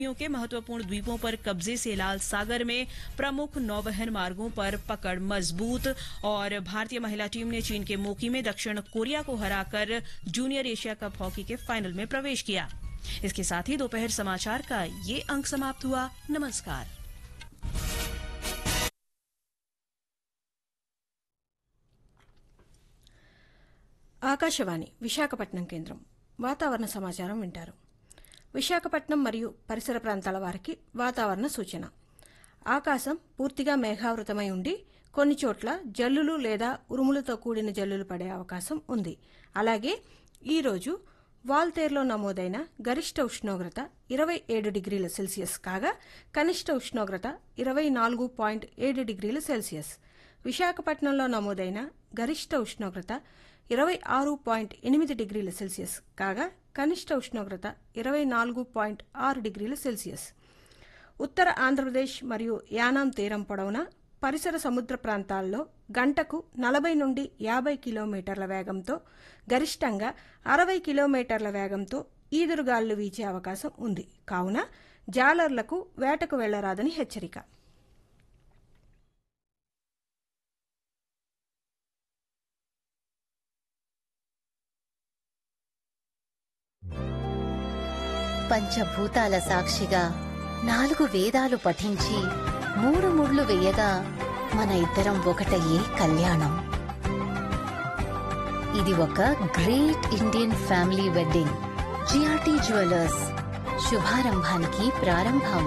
के महत्वपूर्ण द्वीपों पर कब्जे से लाल सागर में प्रमुख नौवहन मार्गों पर पकड़ मजबूत और भारतीय महिला टीम ने चीन के मोकी में दक्षिण कोरिया को हराकर जूनियर एशिया कप हॉकी के फाइनल में प्रवेश किया इसके साथ ही दोपहर समाचार का ये अंक समाप्त हुआ नमस्कार ఆకాశవాణి విశాఖపట్నం కేంద్రం వాతావరణ సమాచారం వింటారు విశాఖపట్నం మరియు పరిసర ప్రాంతాల వారికి వాతావరణ సూచన ఆకాశం పూర్తిగా మేఘావృతమై ఉండి కొన్ని చోట్ల జల్లులు లేదా ఉరుములతో కూడిన జల్లులు పడే అవకాశం ఉంది అలాగే ఈరోజు వాల్తేరులో నమోదైన గరిష్ట ఉష్ణోగ్రత ఇరవై ఏడు డిగ్రీల సెల్సియస్ కాగా కనిష్ట ఉష్ణోగ్రత ఇరవై నాలుగు పాయింట్ ఏడు డిగ్రీల సెల్సియస్ విశాఖపట్నంలో నమోదైన గరిష్ట ఉష్ణోగ్రత ఇరవై ఆరు పాయింట్ ఎనిమిది డిగ్రీల సెల్సియస్ కాగా కనిష్ట ఉష్ణోగ్రత ఇరవై నాలుగు పాయింట్ ఆరు డిగ్రీల సెల్సియస్ ఉత్తర ఆంధ్రప్రదేశ్ మరియు యానాం తీరం పొడవున పరిసర సముద్ర ప్రాంతాల్లో గంటకు నలభై నుండి యాభై కిలోమీటర్ల వేగంతో గరిష్టంగా అరవై కిలోమీటర్ల వేగంతో ఈదురుగాలులు వీచే అవకాశం ఉంది కావున జాలర్లకు వేటకు వెళ్లరాదని హెచ్చరిక పంచభూతాల సాక్షిగా నాలుగు వేదాలు పఠించి మూడు ముళ్ళు వేయగా మన ఇద్దరం ఒకటయ్యే కళ్యాణం ఇది ఒక great Indian family wedding GRT jewellers శుభారంభానికి ప్రారంభం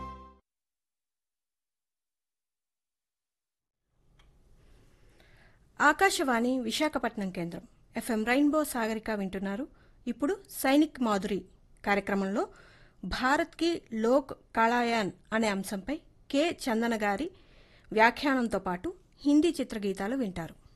ఆకాశవాణి విశాఖపట్నం కేంద్రం ఎఫ్ఎం రైన్బో సాగరిక వింటున్నారు ఇప్పుడు సైనిక్ మాధురి కార్యక్రమంలో భారత్ కి లోక్ కళాయాన్ అనే అంశంపై కె చందన గారి వ్యాఖ్యానంతో పాటు హిందీ చిత్రగీతాలు వింటారు